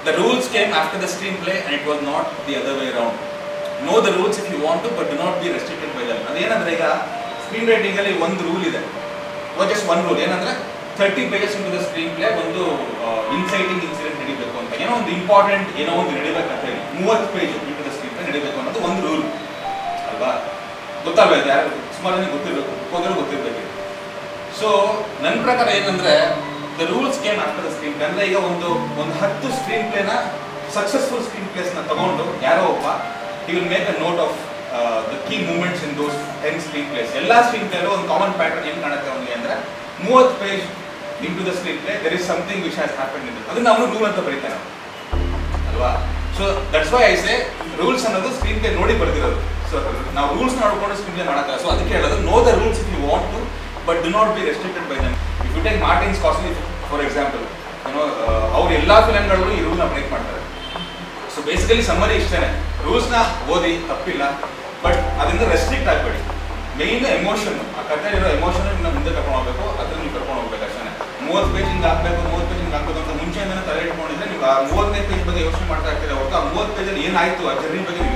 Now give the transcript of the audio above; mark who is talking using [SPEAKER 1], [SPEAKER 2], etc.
[SPEAKER 1] The rules came after the screenplay and it was not the other way around. Know the rules if you want to, but do not be restricted by them. ಅದೇನಂದ್ರೆ ಈಗ screen writing ಅಲ್ಲಿ ಒಂದು rule ಇದೆ just one rule ಏನಂದ್ರೆ thirty pages into the screenplay ಒಂದು inciting incident ನಡಿಬೇಕು ಅಂತ ಏನೋ ಒಂದು ಇಂಪಾರ್ಟೆಂಟ್ ಏನೋ ಒಂದು ನಡಿಬೇಕಂತ ಹೇಳಿ ಮೂವತ್ತು page into the screenplay ನಡಿಬೇಕು ಅನ್ನೋದು ಒಂದು ರೂಲ್ ಅಲ್ವಾ ಗೊತ್ತಾಗಲ್ಲ ಇದು ಯಾರು ಸುಮಾರು ಜನ ಗೊತ್ತಿರಬೇಕು ಹೋದರೂ ಗೊತ್ತಿರಬೇಕು ಸೊ ನನ್ನ ಪ್ರಕಾರ ಏನಂದ್ರೆ the rules came after the screenplay ಅಂದ್ರೆ ಈಗ ಒಂದು ಒಂದು ಹತ್ತು ಸ್ಕ್ರೀನ್ ಪ್ಲೇನ ಸಕ್ಸಸ್ಫುಲ್ ಸ್ಕ್ರೀನ್ ಪ್ಲೇಸ್ನ ತಗೊಂಡು ಯಾರೋ ಒಬ್ಬ he will make a note of the key moments in those ten screenplays ಎಲ್ಲ ಸ್ಕ್ರೀನ್ ಪ್ಲೇಲೂ ಒಂದು ಕಾಮನ್ ಪ್ಯಾಟರ್ನ್ ಏನು ಕಾಣುತ್ತೆ ಅವನಿಗೆ ಅಂದ್ರೆ ಮೂವತ್ತು page into the screenplay there is something which has happen in ಅದನ್ನ ಅವನು ರೂಲ್ ಅಂತ ಬರೀತಾನೆ ಅಲ್ವಾ so that's why I say rules ಅನ್ನೋದು ಸ್ಕ್ರೀನ್ ಪ್ಲೇ ನೋಡಿ ಬರ್ದಿರೋದು ಸೊ ನಾವು ರೂಲ್ಸ್ ನೋಡ್ಕೊಂಡು ಸ್ಕ್ರೀನ್ ಪ್ಲೇ ಮಾಡಲ್ಲ ಸೊ ಅದಕ್ಕೆ ಹೇಳೋದು know the rules if you want to but do not be restricted by them if you take Martin Scorsese for example ಏನೋ ಅವ್ರು ಎಲ್ಲ ಫಿಲಮ್ಗಳು ಈ ರೂಲ್ನ ಬ್ರೇಕ್ ಮಾಡ್ತಾರೆ ಸೊ ಬೇಸಿಕಲಿ ಸಮ್ಮರಿ ಇಷ್ಟೇನೆ ರೂಲ್ಸ್ನ ಓದಿ ತಪ್ಪಿಲ್ಲ ಬಟ್ ಅದರಿಂದ ರೆಸ್ಟ್ರಿಕ್ಟ್ ಆಗಬೇಡಿ ಮೇಯ್ನ್ ಎಮೋಷನ್ ಆ ಕಥೆಲಿರೋ ಎಮೋಷನ್ ನಿನ್ನ ಮುಂದೆ ಕರ್ಕೊಂಡು ಹೋಗ್ಬೇಕು ಅದನ್ನ ನೀವು ಕರ್ಕೊಂಡು ಹೋಗ್ಬೇಕು ಅಷ್ಟೇ ಮೂವತ್ತು ಪೇಜ್ ಹಿಂಗೆ ಹಾಕ್ಬೇಕು ಮೂವತ್ತು ಪೇಜ್ ಹಿಂಗೆ ಹಾಕ್ಬೇಕು ಅಂತ ಮುಂಚೆಯಿಂದನೇ ತಲೆ ಇಟ್ಕೊಂಡಿದ್ರೆ ನೀವು ಆ ಮೂವತ್ತನೇ ಪೇಜ್ ಬಗ್ಗೆ ಯೋಚನೆ ಮಾಡ್ತಾ ಇರ್ತೀರ ಹೊರತು ಆ ಮೂವತ್ತು ಪೇಜಲ್ಲಿ ಏನಾಯ್ತು ಆ ಜರ್ನಿ ಬಗ್ಗೆ ನೀವು